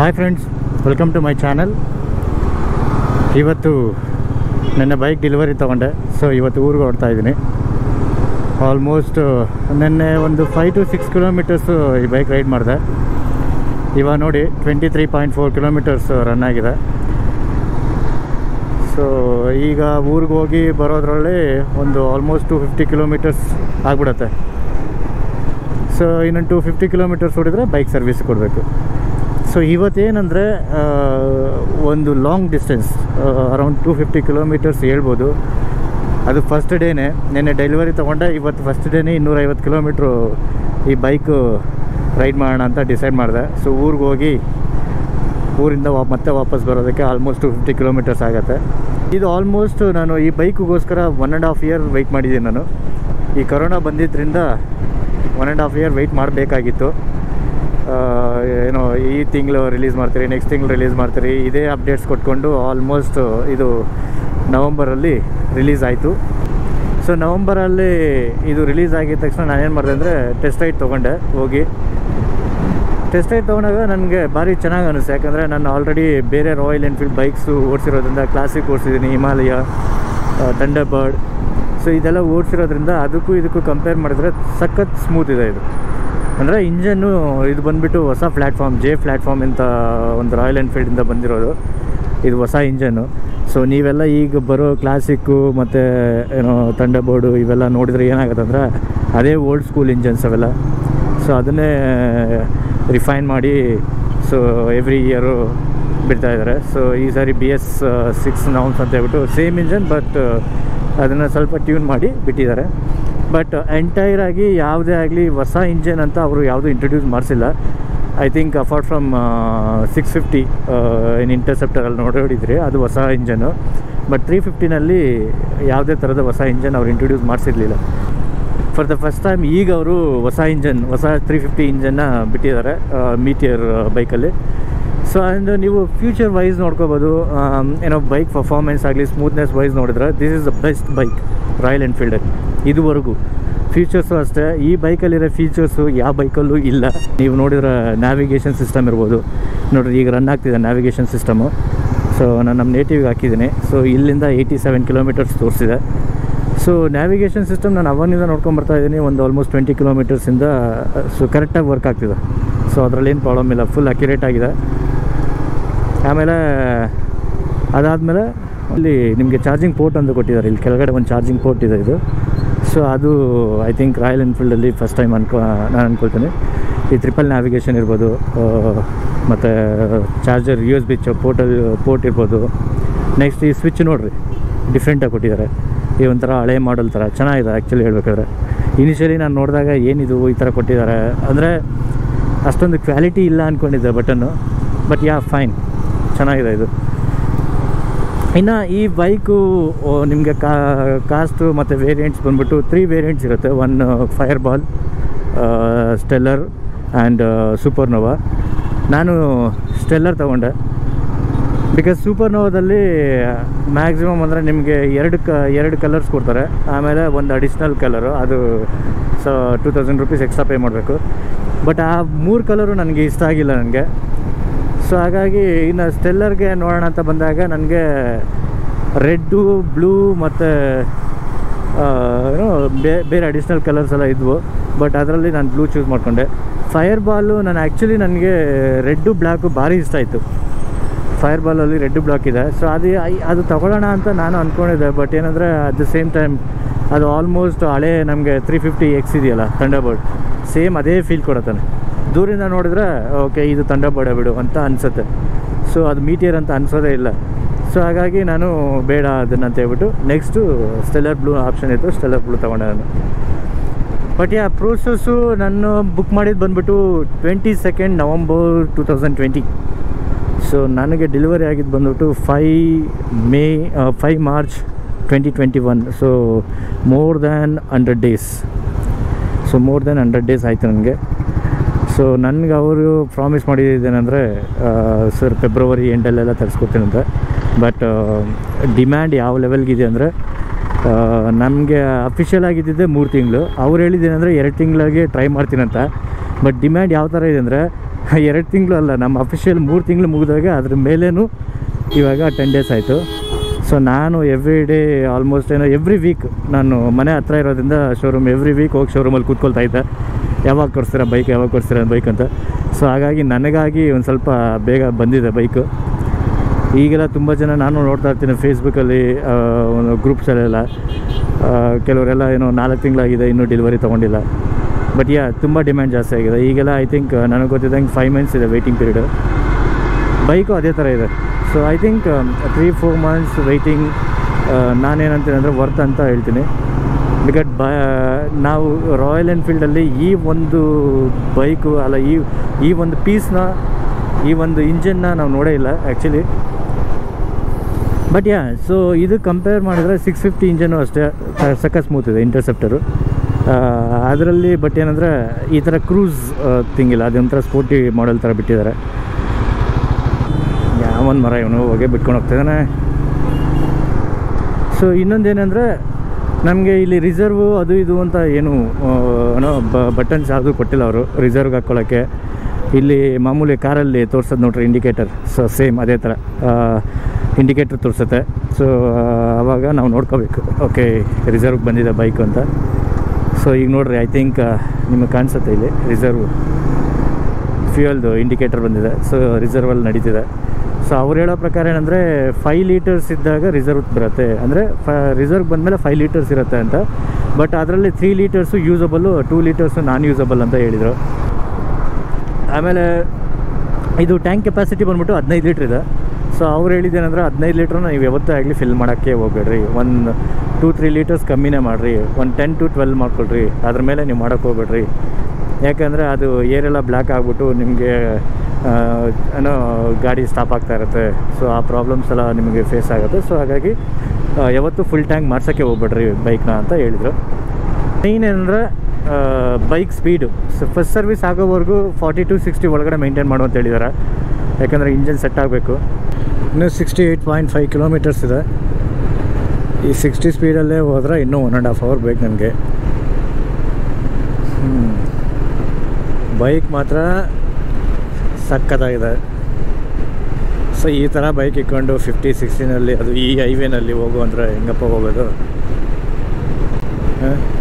hi friends welcome to my channel ಇವತ್ತು ನನ್ನ bike delivery ತೊಗೊಂಡೆ ಸೊ ಇವತ್ತು ಊರಿಗೆ ಹೊಡ್ತಾ ಇದ್ದೀನಿ ಆಲ್ಮೋಸ್ಟ್ ನಿನ್ನೆ ಒಂದು ಫೈವ್ ಟು ಸಿಕ್ಸ್ ಕಿಲೋಮೀಟರ್ಸು ಈ ಬೈಕ್ ರೈಡ್ ಮಾಡಿದೆ ಇವಾಗ ನೋಡಿ twenty three point four kilometres run ಆಗಿದೆ ಸೊ ಈಗ ಊರಿಗೆ ಹೋಗಿ ಬರೋದ್ರಲ್ಲಿ ಒಂದು ಆಲ್ಮೋಸ್ಟ್ ಟು ಫಿಫ್ಟಿ ಕಿಲೋಮೀಟರ್ಸ್ ಆಗ್ಬಿಡತ್ತೆ ಸೊ ಇನ್ನೊಂದು ಟು ಫಿಫ್ಟಿ ಕಿಲೋಮೀಟರ್ಸ್ ಹೊಡಿದ್ರೆ ಬೈಕ್ ಸರ್ವಿಸ್ ಕೊಡಬೇಕು ಸೊ ಇವತ್ತೇನೆಂದರೆ ಒಂದು long distance around two fifty kilometres ಹೇಳ್ಬೋದು ಅದು ಫಸ್ಟ್ ಡೇನೇ ನಿನ್ನೆ ಡೆಲಿವರಿ ತೊಗೊಂಡೆ ಇವತ್ತು ಫಸ್ಟ್ ಡೇನೇ ಇನ್ನೂರೈವತ್ತು ಕಿಲೋಮೀಟ್ರು ಈ ಬೈಕು ರೈಡ್ ಮಾಡೋಣ ಅಂತ ಡಿಸೈಡ್ ಮಾಡಿದೆ ಸೊ ಊರಿಗೆ ಹೋಗಿ ಊರಿಂದ ವಾ ಮತ್ತೆ ವಾಪಸ್ ಬರೋದಕ್ಕೆ ಆಲ್ಮೋಸ್ಟ್ ಟು ಫಿಫ್ಟಿ ಕಿಲೋಮೀಟರ್ಸ್ ಆಗುತ್ತೆ ಇದು ಆಲ್ಮೋಸ್ಟ್ ನಾನು ಈ ಬೈಕಿಗೋಸ್ಕರ one and half year wait ಮಾಡಿದ್ದೀನಿ ನಾನು ಈ ಕರೋನಾ ಬಂದಿದ್ದರಿಂದ one and half year wait ಮಾಡಬೇಕಾಗಿತ್ತು ಏನೋ ಈ ತಿಂಗಳು ರಿಲೀಸ್ ಮಾಡ್ತೀರಿ ನೆಕ್ಸ್ಟ್ ತಿಂಗಳು ರಿಲೀಸ್ ಮಾಡ್ತೀರಿ ಇದೇ ಅಪ್ಡೇಟ್ಸ್ ಕೊಟ್ಕೊಂಡು ಆಲ್ಮೋಸ್ಟ್ ಇದು ನವಂಬರಲ್ಲಿ ರಿಲೀಸ್ ಆಯಿತು ಸೊ ನವಂಬರಲ್ಲಿ ಇದು ರಿಲೀಸ್ ಆಗಿದ ತಕ್ಷಣ ನಾನೇನು ಮಾಡಿದೆ ಅಂದರೆ ಟೆಸ್ಟ್ ರೈಡ್ ತೊಗೊಂಡೆ ಹೋಗಿ ಟೆಸ್ಟ್ ರೈಡ್ ತೊಗೊಂಡಾಗ ನನಗೆ ಭಾರಿ ಚೆನ್ನಾಗಿ ಅನಿಸ್ತು ಯಾಕಂದರೆ ನಾನು ಆಲ್ರೆಡಿ ಬೇರೆ ರಾಯಲ್ ಎನ್ಫೀಲ್ಡ್ ಬೈಕ್ಸು ಓಡಿಸಿರೋದ್ರಿಂದ ಕ್ಲಾಸಿಕ್ ಓಡಿಸಿದ್ದೀನಿ ಹಿಮಾಲಯ ಥಂಡರ್ ಬರ್ಡ್ ಸೊ ಇದೆಲ್ಲ ಓಡಿಸಿರೋದ್ರಿಂದ ಅದಕ್ಕೂ ಇದಕ್ಕೂ ಕಂಪೇರ್ ಮಾಡಿದ್ರೆ ಸಖತ್ ಸ್ಮೂತ್ ಇದೆ ಇದು ಅಂದರೆ ಇಂಜನ್ನು ಇದು ಬಂದುಬಿಟ್ಟು ಹೊಸ ಪ್ಲ್ಯಾಟ್ಫಾರ್ಮ್ ಜೆ ಪ್ಲ್ಯಾಟ್ಫಾರ್ಮ್ ಅಂತ ಒಂದು ರಾಯಲ್ ಎನ್ಫೀಲ್ಡಿಂದ ಬಂದಿರೋದು ಇದು ಹೊಸ ಇಂಜನ್ನು ಸೊ ನೀವೆಲ್ಲ ಈಗ ಬರೋ ಕ್ಲಾಸಿಕ್ಕು ಮತ್ತು ಏನೋ ಥಂಡರ್ ಬೋರ್ಡು ಇವೆಲ್ಲ ನೋಡಿದ್ರೆ ಏನಾಗುತ್ತೆ ಅಂದರೆ ಅದೇ ಓಲ್ಡ್ ಸ್ಕೂಲ್ ಇಂಜನ್ಸ್ ಅವೆಲ್ಲ ಸೊ ಅದನ್ನೇ ರಿಫೈನ್ ಮಾಡಿ ಸೊ ಎವ್ರಿ ಇಯರು ಬಿಡ್ತಾ ಇದ್ದಾರೆ ಸೊ ಈ ಸಾರಿ ಬಿ ಎಸ್ ಸಿಕ್ಸ್ ನೌನ್ಸ್ ಅಂತ ಹೇಳ್ಬಿಟ್ಟು ಸೇಮ್ ಇಂಜನ್ ಬಟ್ ಅದನ್ನು ಸ್ವಲ್ಪ ಟ್ಯೂನ್ ಮಾಡಿ ಬಿಟ್ಟಿದ್ದಾರೆ ಬಟ್ ಎಂಟೈರ್ ಆಗಿ ಯಾವುದೇ ಆಗಲಿ ಹೊಸ ಇಂಜನ್ ಅಂತ ಅವರು ಯಾವುದೂ ಇಂಟ್ರೊಡ್ಯೂಸ್ ಮಾಡಿಸಿಲ್ಲ I think apart from six fifty ಏನು ಇಂಟರ್ಸೆಪ್ಟರಲ್ಲಿ ನೋಡಿದ್ರಿ ಅದು ಹೊಸ ಇಂಜನ್ನು ಬಟ್ ತ್ರೀ ಫಿಫ್ಟಿನಲ್ಲಿ ಯಾವುದೇ ಥರದ ಹೊಸ ಇಂಜನ್ ಅವ್ರು ಇಂಟ್ರೊಡ್ಯೂಸ್ ಮಾಡಿಸಿರ್ಲಿಲ್ಲ ಫಾರ್ ದ ಫಸ್ಟ್ ಟೈಮ್ ಈಗ ಅವರು ಹೊಸ ಇಂಜನ್ ಹೊಸ ತ್ರೀ ಫಿಫ್ಟಿ ಇಂಜನ್ನ ಬಿಟ್ಟಿದ್ದಾರೆ ಮೀಟಿಯರ್ ಬೈಕಲ್ಲಿ ಸೊ ಆ್ಯಂಡ್ ನೀವು ಫ್ಯೂಚರ್ ವೈಸ್ ನೋಡ್ಕೋಬೋದು ಏನೋ ಬೈಕ್ ಪರ್ಫಾರ್ಮೆನ್ಸ್ ಆಗಲಿ ಸ್ಮೂತ್ನೆಸ್ ವೈಸ್ ನೋಡಿದ್ರೆ this is the best bike Royal ಎನ್ಫೀಲ್ಡಲ್ಲಿ ಇದುವರೆಗೂ ಫೀಚರ್ಸು ಅಷ್ಟೇ ಈ ಬೈಕಲ್ಲಿರೋ ಫೀಚರ್ಸು ಯಾವ ಬೈಕಲ್ಲೂ ಇಲ್ಲ ನೀವು ನೋಡಿದ್ರೆ ನ್ಯಾವಿಗೇಷನ್ ಸಿಸ್ಟಮ್ ಇರ್ಬೋದು ನೋಡಿರಿ ಈಗ ರನ್ ಆಗ್ತಿದೆ ನ್ಯಾವಿಗೇಷನ್ ಸಿಸ್ಟಮು ಸೊ ನಾನು ನಮ್ಮ ನೇಟಿವ್ಗೆ ಹಾಕಿದ್ದೀನಿ ಸೊ ಇಲ್ಲಿಂದ ಏಯ್ಟಿ ಸೆವೆನ್ ಕಿಲೋಮೀಟರ್ಸ್ ತೋರಿಸಿದೆ ಸೊ ನ್ಯಾವಿಗೇಷನ್ ಸಿಸ್ಟಮ್ ನಾನು ಅವನಿಂದ ನೋಡ್ಕೊಂಬರ್ತಾ ಇದ್ದೀನಿ ಒಂದು ಆಲ್ಮೋಸ್ಟ್ ಟ್ವೆಂಟಿ ಕಿಲೋಮೀಟರ್ಸಿಂದ ಸೊ ಕರೆಕ್ಟಾಗಿ ವರ್ಕ್ ಆಗ್ತಿದೆ ಸೊ ಅದರಲ್ಲಿ ಏನು ಪ್ರಾಬ್ಲಮ್ ಇಲ್ಲ ಫುಲ್ ಅಕ್ಯುರೇಟ್ ಆಗಿದೆ ಆಮೇಲೆ ಅದಾದಮೇಲೆ ಅಲ್ಲಿ ನಿಮಗೆ ಚಾರ್ಜಿಂಗ್ ಪೋರ್ಟ್ ಅಂತ ಕೊಟ್ಟಿದ್ದಾರೆ ಇಲ್ಲಿ ಕೆಳಗಡೆ ಒಂದು ಚಾರ್ಜಿಂಗ್ ಪೋರ್ಟ್ ಇದೆ ಇದು ಸೊ ಅದು ಐ ಥಿಂಕ್ ರಾಯಲ್ ಎನ್ಫೀಲ್ಡಲ್ಲಿ ಫಸ್ಟ್ ಟೈಮ್ ಅನ್ಕೋ ನಾನು ಅಂದ್ಕೊಳ್ತೀನಿ ಈ ಟ್ರಿಪಲ್ ನ್ಯಾವಿಗೇಷನ್ ಇರ್ಬೋದು ಮತ್ತು ಚಾರ್ಜರ್ ಯು ಎಸ್ ಬಿ ಚ ಪೋರ್ಟಲ್ ಪೋರ್ಟ್ ಇರ್ಬೋದು ನೆಕ್ಸ್ಟ್ ಈ ಸ್ವಿಚ್ ನೋಡಿರಿ ಡಿಫ್ರೆಂಟಾಗಿ ಕೊಟ್ಟಿದ್ದಾರೆ ಈ ಒಂಥರ ಹಳೆ ಮಾಡಲ್ ಥರ ಚೆನ್ನಾಗಿದೆ ಆ್ಯಕ್ಚುಲಿ ಹೇಳ್ಬೇಕಾದ್ರೆ ಇನಿಷಿಯಲಿ ನಾನು ನೋಡಿದಾಗ ಏನಿದು ಈ ಥರ ಕೊಟ್ಟಿದ್ದಾರೆ ಅಂದರೆ ಅಷ್ಟೊಂದು ಕ್ವಾಲಿಟಿ ಇಲ್ಲ ಅಂದ್ಕೊಂಡಿದ್ದೆ ಬಟನ್ನು ಬಟ್ ಯಾ ಫೈನ್ ಚೆನ್ನಾಗಿದೆ ಇದು ಇನ್ನು ಈ ಬೈಕು ನಿಮಗೆ ಕಾ ಕಾಸ್ಟು ಮತ್ತು ವೇರಿಯಂಟ್ಸ್ ಬಂದ್ಬಿಟ್ಟು ತ್ರೀ ವೇರಿಯಂಟ್ಸ್ ಇರುತ್ತೆ one Fireball Stellar and Supernova ನಾನು ಸ್ಟೆಲ್ಲರ್ ತೊಗೊಂಡೆ ಬಿಕಾಸ್ ಸೂಪರ್ನೋವಾದಲ್ಲಿ ಮ್ಯಾಕ್ಸಿಮಮ್ ಅಂದರೆ ನಿಮಗೆ ಎರಡು ಕ ಎರಡು ಕಲರ್ಸ್ ಕೊಡ್ತಾರೆ ಆಮೇಲೆ ಒಂದು ಅಡಿಷ್ನಲ್ ಕಲರು ಅದು so two thousand rupees extra pay ಮಾಡಬೇಕು ಬಟ್ ಆ ಮೂರು ಕಲರು ನನಗೆ ಇಷ್ಟ ಆಗಿಲ್ಲ ನನಗೆ ಸೊ ಹಾಗಾಗಿ ಇನ್ನು ಸ್ಟೆಲ್ಲರ್ಗೆ ನೋಡೋಣ ಅಂತ ಬಂದಾಗ ನನಗೆ ರೆಡ್ಡು ಬ್ಲೂ ಮತ್ತು ಏನೋ ಬೇರೆ ಅಡಿಷ್ನಲ್ ಕಲರ್ಸ್ ಎಲ್ಲ ಇದ್ವು ಬಟ್ ಅದರಲ್ಲಿ ನಾನು ಬ್ಲೂ ಚೂಸ್ ಮಾಡಿಕೊಂಡೆ ಫೈರ್ ಬಾಲು ನಾನು ಆ್ಯಕ್ಚುಲಿ ನನಗೆ ರೆಡ್ಡು ಬ್ಲ್ಯಾಕು ಭಾರಿ ಇಷ್ಟ ಆಯಿತು ಫೈರ್ ಬಾಲಲ್ಲಿ ರೆಡ್ ಬ್ಲಾಕ್ ಇದೆ ಸೊ ಅದು ಅದು ತೊಗೊಳ್ಳೋಣ ಅಂತ ನಾನು ಅಂದ್ಕೊಂಡಿದ್ದೆ ಬಟ್ ಏನಂದರೆ ಅಟ್ ದ ಸೇಮ್ ಟೈಮ್ ಅದು ಆಲ್ಮೋಸ್ಟ್ ಹಳೆ ನಮಗೆ ತ್ರೀ ಫಿಫ್ಟಿ ಎಕ್ಸ್ ಇದೆಯಲ್ಲ ಥಂಡರ್ಬರ್ಡ್ ಸೇಮ್ ಅದೇ ಫೀಲ್ ಕೊಡತ್ತಾನೆ ದೂರಿಂದ ನೋಡಿದ್ರೆ ಓಕೆ ಇದು ಥಂಡರ್ಬರ್ಡ್ ಬಿಡು ಅಂತ ಅನಿಸುತ್ತೆ ಸೊ ಅದು ಮೀಟಿಯರ್ ಅಂತ ಅನಿಸೋದೇ ಇಲ್ಲ ಸೊ ಹಾಗಾಗಿ ನಾನು ಬೇಡ ಅದನ್ನು ಅಂತ ಹೇಳ್ಬಿಟ್ಟು ನೆಕ್ಸ್ಟು ಸ್ಟೆಲ್ಲರ್ ಬ್ಲೂ ಆಪ್ಷನ್ ಇತ್ತು ಸ್ಟೆಲ್ಲರ್ ಬ್ಲೂ ತೊಗೊಂಡೆ ನಾನು ಬಟ್ ಯಾ ಪ್ರೋಸೆಸ್ಸು ನಾನು ಬುಕ್ ಮಾಡಿದ್ದು ಬಂದುಬಿಟ್ಟು twenty second November two thousand twenty so ನನಗೆ ಡೆಲಿವರಿ ಆಗಿದ್ದು ಬಂದ್ಬಿಟ್ಟು five May five March twenty twenty one so more than hundred days so more than hundred days ಆಯಿತು ನನಗೆ ಸೊ ನನಗೆ ಅವರು ಪ್ರಾಮಿಸ್ ಮಾಡಿದ್ದೇನೆಂದರೆ ಸರ್ ಫೆಬ್ರವರಿ ಎಂಡಲ್ಲೆಲ್ಲ ತರಿಸ್ಕೊಡ್ತೀನಿ ಅಂತ ಬಟ್ ಡಿಮ್ಯಾಂಡ್ ಯಾವ ಲೆವೆಲ್ಗಿದೆ ಅಂದರೆ ನಮಗೆ ಅಫಿಷಿಯಲ್ ಆಗಿದ್ದಿದ್ದೆ ಮೂರು ತಿಂಗಳು ಅವ್ರು ಹೇಳಿದ್ದೇನೆಂದರೆ ಎರಡು ತಿಂಗಳಿಗೆ ಟ್ರೈ ಮಾಡ್ತೀನಂತ ಬಟ್ ಡಿಮ್ಯಾಂಡ್ ಯಾವ ಥರ ಇದೆ ಅಂದರೆ ಎರಡು ತಿಂಗಳು ಅಲ್ಲ ನಮ್ಮ ಅಫಿಷಿಯಲ್ ಮೂರು ತಿಂಗಳು ಮುಗಿದಾಗ ಅದ್ರ ಮೇಲೇನು ಇವಾಗ ಟೆನ್ ಡೇಸ್ ಆಯಿತು ಸೊ ನಾನು ಎವ್ರಿ ಡೇ ಆಲ್ಮೋಸ್ಟ್ ಏನೋ ಎವ್ರಿ ವೀಕ್ ನಾನು ಮನೆ ಹತ್ರ ಇರೋದ್ರಿಂದ ಶೋರೂಮ್ ಎವ್ರಿ ವೀಕ್ ಹೋಗಿ ಶೋರೂಮಲ್ಲಿ ಕೂತ್ಕೊಳ್ತಾ ಇದ್ದೆ ಯಾವಾಗ ಕೊಡ್ಸ್ತೀರಾ ಬೈಕ್ ಯಾವಾಗ ಕೊಡ್ಸ್ತೀರಾ ಬೈಕ್ ಅಂತ ಸೊ ಹಾಗಾಗಿ ನನಗಾಗಿ ಒಂದು ಸ್ವಲ್ಪ ಬೇಗ ಬಂದಿದೆ ಬೈಕು ಈಗೆಲ್ಲ ತುಂಬ ಜನ ನಾನು ನೋಡ್ತಾ ಇರ್ತೀನಿ ಫೇಸ್ಬುಕ್ಕಲ್ಲಿ ಒಂದು ಗ್ರೂಪ್ಸಲ್ಲೆಲ್ಲ ಕೆಲವರೆಲ್ಲ ಏನೋ ನಾಲ್ಕು ತಿಂಗಳಾಗಿದೆ ಇನ್ನೂ ಡೆಲಿವರಿ ತೊಗೊಂಡಿಲ್ಲ ಬಟ್ ಯಾ ತುಂಬ ಡಿಮ್ಯಾಂಡ್ ಜಾಸ್ತಿ ಆಗಿದೆ ಈಗೆಲ್ಲ ಐ ಥಿಂಕ್ ನನಗೆ ಗೊತ್ತಿದ್ದಂಗೆ ಫೈವ್ ಮಂತ್ಸ್ ಇದೆ ವೆಯ್ಟಿಂಗ್ ಪೀರಿಯಡ್ ಬೈಕು ಅದೇ ಥರ ಇದೆ so I think three four months waiting ನಾನೇನಂತೀನಿ ಅಂದರೆ ವರ್ತ್ ಅಂತ ಹೇಳ್ತೀನಿ ಬಿಕಾಟ್ ಬ ನಾವು ರಾಯಲ್ ಎನ್ಫೀಲ್ಡಲ್ಲಿ ಈ ಒಂದು ಬೈಕು ಅಲ್ಲ ಈ ಈ ಒಂದು ಪೀಸ್ನ ಈ ಒಂದು ಇಂಜನ್ನ ನಾವು ನೋಡೇ ಇಲ್ಲ ಆ್ಯಕ್ಚುಲಿ ಬಟ್ ಯಾ ಸೊ ಇದು ಕಂಪೇರ್ ಮಾಡಿದ್ರೆ ಸಿಕ್ಸ್ ಫಿಫ್ಟಿ ಇಂಜನು ಅಷ್ಟೇ ಸಕ್ಕ ಸ್ಮೂತ್ ಇದೆ ಇಂಟರ್ಸೆಪ್ಟರು ಅದರಲ್ಲಿ ಬಟ್ ಏನಂದರೆ ಈ ಥರ ಕ್ರೂಸ್ ತಿಂಗಿಲ್ಲ ಅದೊಂಥರ ಸ್ಪೋರ್ಟಿ ಮಾಡೆಲ್ ಥರ ಬಿಟ್ಟಿದ್ದಾರೆ ಯಾವೊಂದು ಮರ ಇವನು ಹೋಗಿ ಬಿಟ್ಕೊಂಡು ಹೋಗ್ತಿದ್ದಾನೆ ಸೊ ಇನ್ನೊಂದೇನೆಂದರೆ ನಮಗೆ ಇಲ್ಲಿ ರಿಸರ್ವು ಅದು ಇದು ಅಂತ ಏನು ಏನೋ ಬಟನ್ಸ್ ಯಾವುದು ಕೊಟ್ಟಿಲ್ಲ ಅವರು ರಿಸರ್ವ್ಗೆ ಹಾಕ್ಕೊಳ್ಳೋಕ್ಕೆ ಇಲ್ಲಿ ಮಾಮೂಲಿ ಕಾರಲ್ಲಿ ತೋರ್ಸೋದು ನೋಡ್ರಿ ಇಂಡಿಕೇಟರ್ ಸೊ ಸೇಮ್ ಅದೇ ಥರ ಇಂಡಿಕೇಟರ್ ತೋರಿಸುತ್ತೆ ಸೊ ಆವಾಗ ನಾವು ನೋಡ್ಕೋಬೇಕು ಓಕೆ ರಿಸರ್ವ್ಗೆ ಬಂದಿದೆ ಬೈಕ್ ಅಂತ ಸೊ ಈಗ ನೋಡ್ರಿ ಐ ಥಿಂಕ್ ನಿಮಗೆ ಕಾಣಿಸುತ್ತೆ ಇಲ್ಲಿ ರಿಸರ್ವ್ ಫ್ಯೂಯಲ್ದು ಇಂಡಿಕೇಟರ್ ಬಂದಿದೆ ಸೊ ರಿಸರ್ವಲ್ಲಿ ನಡೀತಿದೆ ಸೊ ಅವ್ರು ಹೇಳೋ ಪ್ರಕಾರ ಏನಂದರೆ ಫೈವ್ ಲೀಟರ್ಸ್ ಇದ್ದಾಗ ರಿಸರ್ವ್ ಬರುತ್ತೆ ಅಂದರೆ ಫ ರಿಸರ್ವ್ ಬಂದಮೇಲೆ ಫೈವ್ ಲೀಟರ್ಸ್ ಇರುತ್ತೆ ಅಂತ ಬಟ್ ಅದರಲ್ಲಿ three litres usable two litres non usable ಅಂತ ಹೇಳಿದರು ಆಮೇಲೆ ಇದು ಟ್ಯಾಂಕ್ ಕೆಪಾಸಿಟಿ ಬಂದ್ಬಿಟ್ಟು ಹದಿನೈದು ಲೀಟ್ರ್ ಇದೆ ಸೊ ಅವ್ರು ಹೇಳಿದ್ದೇನೆಂದ್ರೆ ಹದಿನೈದು ಲೀಟ್ರನ್ನ ನೀವು ಯಾವತ್ತೇ ಆಗಲಿ ಫಿಲ್ ಮಾಡೋಕ್ಕೆ ಹೋಗ್ಬೇಡ್ರಿ ಒಂದು ಟೂ ತ್ರೀ ಲೀಟರ್ಸ್ ಕಮ್ಮಿನೇ ಮಾಡಿರಿ ಒಂದು ಟೆನ್ ಟು ಟ್ವೆಲ್ ಮಾಡ್ಕೊಳ್ರಿ ಅದ್ರ ಮೇಲೆ ನೀವು ಮಾಡೋಕ್ಕೆ ಹೋಗ್ಬೇಡ್ರಿ ಯಾಕಂದರೆ ಅದು ಏರೆಲ್ಲ ಬ್ಲ್ಯಾಕ್ ಆಗಿಬಿಟ್ಟು ನಿಮಗೆ ಏನೋ ಗಾಡಿ ಸ್ಟಾಪ್ ಆಗ್ತಾ ಇರುತ್ತೆ ಸೊ ಆ ಪ್ರಾಬ್ಲಮ್ಸ್ ಎಲ್ಲ ನಿಮಗೆ ಫೇಸ್ ಆಗುತ್ತೆ ಸೊ ಹಾಗಾಗಿ ಆ, ಯಾವತ್ತೂ ಫುಲ್ ಟ್ಯಾಂಕ್ ಮಾಡ್ಸೋಕ್ಕೆ ಹೋಗ್ಬೇಡ್ರಿ ಬೈಕ್ನ ಅಂತ ಹೇಳಿದರು ಮೇಯ್ನ್ ಏನಂದರೆ bike speed so first service ಆಗೋವರೆಗೂ ಫಾರ್ಟಿ ಟು ಸಿಕ್ಸ್ಟಿ ಒಳಗಡೆ ಮೇಂಟೈನ್ ಮಾಡು ಅಂತ ಹೇಳಿದ್ದಾರೆ ಯಾಕಂದರೆ ಇಂಜನ್ ಸೆಟ್ ಆಗಬೇಕು ಇನ್ನೂ sixty eight point five kilometres ಇದೆ ಈ ಸಿಕ್ಸ್ಟಿ ಸ್ಪೀಡಲ್ಲೇ ಹೋದರೆ ಇನ್ನೂ ಒನ್ ಆ್ಯಂಡ್ ಹಾಫ್ ಅವರ್ ಬೇಕು ನನಗೆ ಬೈಕ್ ಮಾತ್ರ ಸಖತ್ತಾಗಿದೆ ಸೊ ಈ ಥರ ಬೈಕ್ ಇಟ್ಕೊಂಡು ಫಿಫ್ಟಿ ಸಿಕ್ಸ್ಟಿನಲ್ಲಿ ಅದು ಈ ಹೈವೇನಲ್ಲಿ ಹೋಗು ಅಂದರೆ ಹೆಂಗಪ್ಪ ಹೋಗೋದು ಹಾಂ